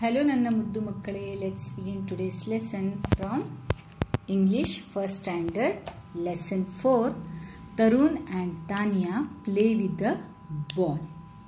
Hello ನನ್ನ ಮುದ್ದು ಮಕ್ಕಳೇ let's begin today's lesson from English first standard lesson four Tarun and Tanya play with the ball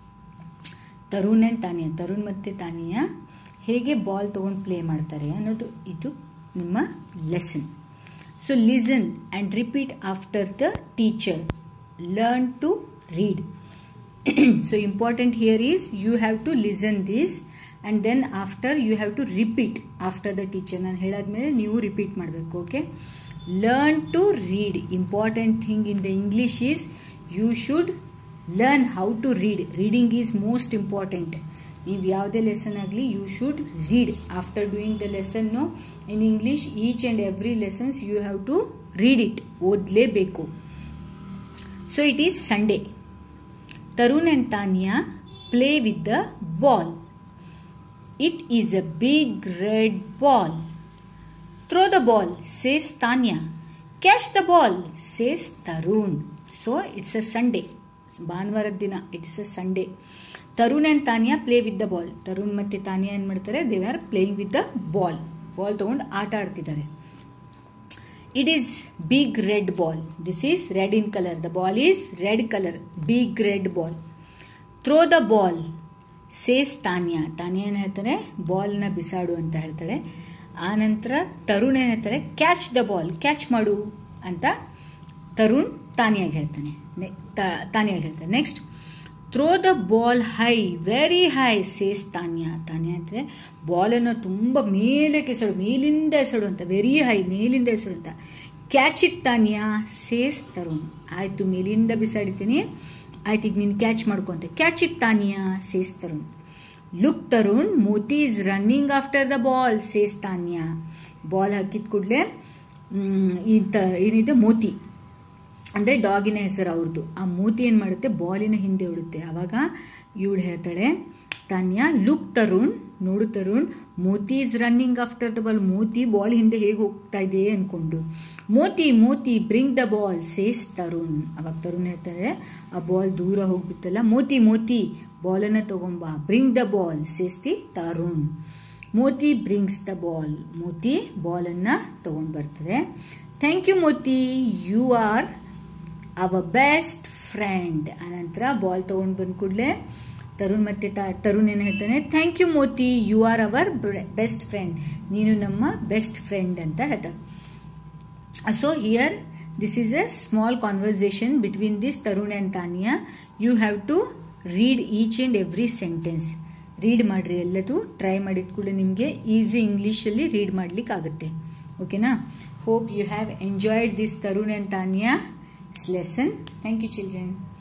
Tarun and Tanya Tarun ಮತ್ತು ತಾನಿಯಾ ಹೇಗೆ ball ತೊಗೊಂಡು ಪ್ಲೇ ಮಾಡ್ತಾರೆ ಅನ್ನೋದು ಇದು ನಿಮ್ಮ lesson so listen and repeat after the teacher learn to read so important here is you have to listen this and then after you have to repeat after the teacher ನಾನು ಹೇಳಾದ್ಮೇಲೆ ನೀವು repeat ಮಾಡಬೇಕು okay learn to read important thing in the English is you should learn how to read reading is most important ನೀವು ಯಾವುದೇ lesson ಆಗಲಿ you should read after doing the ಲೆಸನ್ನು in English each and every lessons you have to read it ಓದಲೇಬೇಕು so it is Sunday Tarun and Tanya play with the ball. It is a big red ball. Throw the ball, says Tanya. Catch the ball, says Tarun. So it's a Sunday. ಭಾನುವಾರದ ದಿನ it is a Sunday Tarun and Tanya play with the ball Tarun ಮತ್ತು ತಾನಿಯಾ ಏನು ಮಾಡ್ತಾರೆ they are playing with the ball ball ತೊಗೊಂಡು ಆಟ ಆಡ್ತಿದ್ದಾರೆ it is big red ball this is red in color the ball is red color big red ball throw the ball says Tanya Tanya ಏನು ಹೇಳ್ತಾರೆ ಬಾಲ್ನ ಬಿಸಾಡು ಅಂತ ಹೇಳ್ತಾಳೆ ಆ ನಂತರ ತರುಣ್ ಏನು ಹೇಳ್ತಾರೆ ಕ್ಯಾಚ್ ದ ಬಾಲ್ ಕ್ಯಾಚ್ ಮಾಡು ಅಂತ ತರುಣ್ ತಾನಿಯಾಗಿ ಹೇಳ್ತಾನೆ ತಾನಿಯಾಗಿ ಹೇಳ್ತಾನೆ next throw the ball high very high says Tanya Tanya ಅಂದರೆ ಬಾಲನ್ನು ತುಂಬ ಮೇಲೆ ಎಸೆಡು ಮೇಲಿಂದ ಎಸೆಡು ಅಂತ ವೆರಿ ಹೈ ಮೇಲಿಂದ ಎಸೆಡು ಅಂತ catch it Tanya says Tarun ಆಯಿತು ಮೇಲಿಂದ ಬಿಸಾಡಿದ್ದೀನಿ ಆಯ್ತು ಈಗ ನೀನು ಕ್ಯಾಚ್ ಮಾಡ್ಕೊಂತೆ catch it Tanya says Tarun look Tarun Moti is running after the ball says Tanya ball ಹಾಕಿದ ಕೂಡಲೇ ಇಂಥ ಏನಿದೆ ಮೋತಿ ಅಂದರೆ ಡಾಗಿನ ಹೆಸರು ಅವ್ರದ್ದು ಆ ಮೂತಿ ಏನು ಮಾಡುತ್ತೆ ಬಾಲಿನ ಹಿಂದೆ ಉಡುತ್ತೆ ಆವಾಗ ಇವಳು ಹೇಳ್ತಾಳೆ ತಾನ್ಯಾ ಲುಕ್ ತರುಣ್ ನೋಡು Tarun Moti is running after the ball Moti ball ಹಿಂದೆ ಹೇಗೆ ಹೋಗ್ತಾ ಇದೆ ಅನ್ಕೊಂಡು Moti Moti bring the ball says Tarun ಅವಾಗ ತರುಣ್ ಹೇಳ್ತಾರೆ ಆ ಬಾಲ್ ದೂರ ಹೋಗ್ಬಿತ್ತಲ್ಲ ಮೋತಿ ಮೋತಿ ಬಾಲನ್ನು ತಗೊಂಬ bring the ball says the Tarun Moti brings the ball Moti ಬಾಲನ್ನು ತಗೊಂಡು ಬರ್ತದೆ thank you Moti you are our best friend ಆನಂತರ ಬಾಲ್ ತೊಗೊಂಡು ಬಂದ ಕೂಡಲೇ ತರುಣ್ ಮತ್ತೆ ತರುಣ್ ಏನು ಹೇಳ್ತಾನೆ thank you Moti you are our best friend ನೀನು ನಮ್ಮ ಬೆಸ್ಟ್ ಫ್ರೆಂಡ್ ಅಂತ ಹೇಳ್ತಾನೆ so here this is a small conversation between this Tarun and Tanya you have to read each and every sentence read ಮಾಡಿರಿ ಎಲ್ಲದು ಟ್ರೈ ಮಾಡಿದ ಕೂಡ ನಿಮಗೆ ಈಸಿ ಇಂಗ್ಲೀಷಲ್ಲಿ ರೀಡ್ ಮಾಡ್ಲಿಕ್ಕೆ ಆಗುತ್ತೆ ಓಕೆನಾ hope you have enjoyed this Tarun and Tanya lesson. Thank you, children.